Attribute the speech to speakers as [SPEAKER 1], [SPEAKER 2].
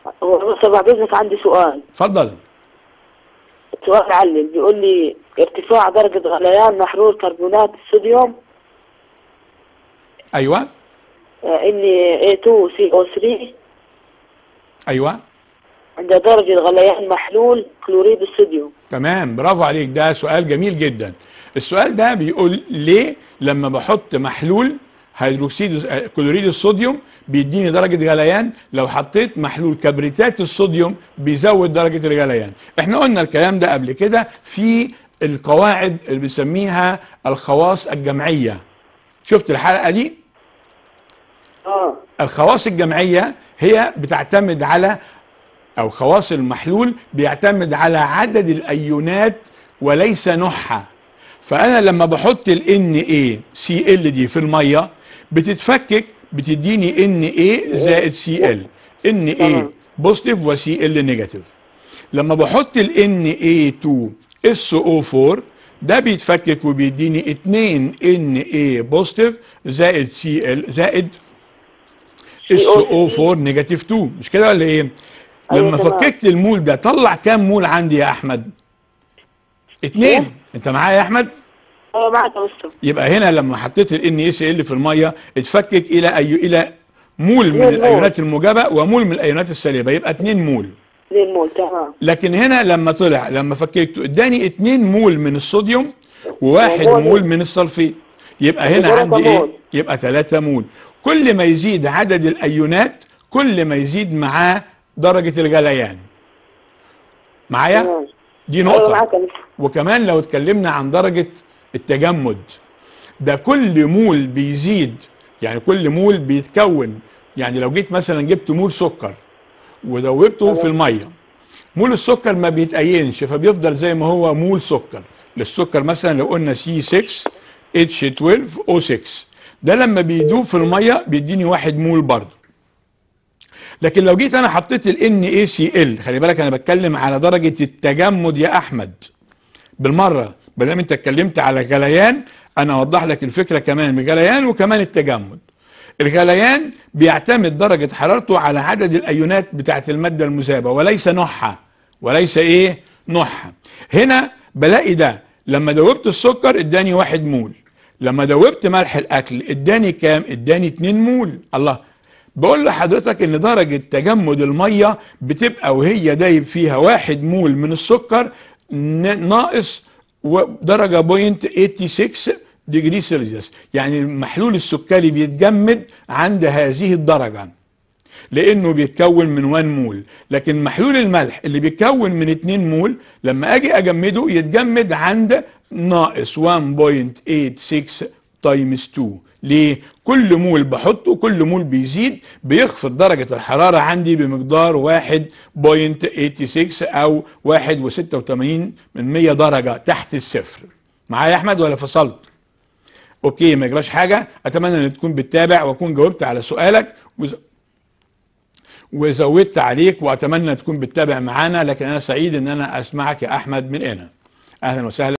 [SPEAKER 1] هو بس بعد اذنك عندي سؤال
[SPEAKER 2] اتفضل
[SPEAKER 1] سؤال معلم بيقول لي ارتفاع درجة غليان محلول كربونات الصوديوم
[SPEAKER 2] ايوه
[SPEAKER 1] ان A2CO3
[SPEAKER 2] ايوه
[SPEAKER 1] عند درجة غليان محلول كلوريد الصوديوم
[SPEAKER 2] تمام برافو عليك ده سؤال جميل جدا السؤال ده بيقول ليه لما بحط محلول هيدروكسيد آه، كلوريد الصوديوم بيديني درجة غليان لو حطيت محلول كبريتات الصوديوم بيزود درجة الغليان احنا قلنا الكلام ده قبل كده في القواعد اللي بنسميها الخواص الجمعية شفت الحلقة دي
[SPEAKER 1] اه
[SPEAKER 2] الخواص الجمعية هي بتعتمد على أو خواص المحلول بيعتمد على عدد الأيونات وليس نوعها فأنا لما بحط ال NaCl دي في المية بتتفكك بتديني Na زائد Cl Na
[SPEAKER 1] تمام.
[SPEAKER 2] بوزيتيف و Cl نيجاتيف لما بحط ال Na2SO4 ده بيتفكك وبيديني 2 Na بوزيتيف زائد Cl زائد SO4 نيجاتيف 2 مش كده ولا ايه؟
[SPEAKER 1] أيوة
[SPEAKER 2] لما
[SPEAKER 1] تمام.
[SPEAKER 2] فككت المول ده طلع كام مول عندي يا احمد؟ اتنين
[SPEAKER 1] إيه؟
[SPEAKER 2] انت معايا يا احمد؟
[SPEAKER 1] ايوه معك يا مستر
[SPEAKER 2] يبقى هنا لما حطيت ال NaCl في الميه اتفكك الى أي الى مول من
[SPEAKER 1] مول مول.
[SPEAKER 2] الايونات الموجبه ومول من الايونات السالبه يبقى 2 مول
[SPEAKER 1] اثنين مول تمام
[SPEAKER 2] لكن هنا لما طلع لما فككته اداني 2 مول من الصوديوم وواحد
[SPEAKER 1] مول.
[SPEAKER 2] مول من الصلفيت يبقى هنا
[SPEAKER 1] تلاتة
[SPEAKER 2] عندي ايه
[SPEAKER 1] مول.
[SPEAKER 2] يبقى 3 مول كل ما يزيد عدد الايونات كل ما يزيد معاه درجه الغليان معايا
[SPEAKER 1] تمام.
[SPEAKER 2] دي
[SPEAKER 1] ايوه
[SPEAKER 2] نقطه
[SPEAKER 1] معك يا مستر
[SPEAKER 2] وكمان لو اتكلمنا عن درجة التجمد ده كل مول بيزيد يعني كل مول بيتكون يعني لو جيت مثلا جبت مول سكر ودوبته في المية مول السكر ما بيتأينش فبيفضل زي ما هو مول سكر للسكر مثلا لو قلنا C6 H12O6 ده لما بيدوب في المية بيديني واحد مول برضه لكن لو جيت انا حطيت ال NaCl خلي بالك انا بتكلم على درجة التجمد يا احمد بالمره ما دام انت اتكلمت على غليان انا اوضح لك الفكره كمان الغليان وكمان التجمد الغليان بيعتمد درجه حرارته على عدد الايونات بتاعت الماده المذابه وليس نوعها وليس ايه نوعها هنا بلاقي ده لما دوبت السكر اداني واحد مول لما دوبت ملح الاكل اداني كام اداني 2 مول الله بقول لحضرتك ان درجة تجمد المية بتبقى وهي دايب فيها واحد مول من السكر ن- ناقص و- درجة بوينت 86 ديجري سيلسيوس يعني المحلول السكري بيتجمد عند هذه الدرجة لانه بيتكون من 1 مول لكن محلول الملح اللي بيتكون من 2 مول لما اجي اجمده يتجمد عند ناقص 1.86 تايمز 2 ليه كل مول بحطه كل مول بيزيد بيخفض درجة الحرارة عندي بمقدار 1.86 او 1.86 من 100 درجة تحت الصفر معايا يا احمد ولا فصلت اوكي ما يجراش حاجة اتمنى ان تكون بتتابع واكون جاوبت على سؤالك وز... وزودت عليك واتمنى تكون بتتابع معانا لكن انا سعيد ان انا اسمعك يا احمد من هنا اهلا وسهلا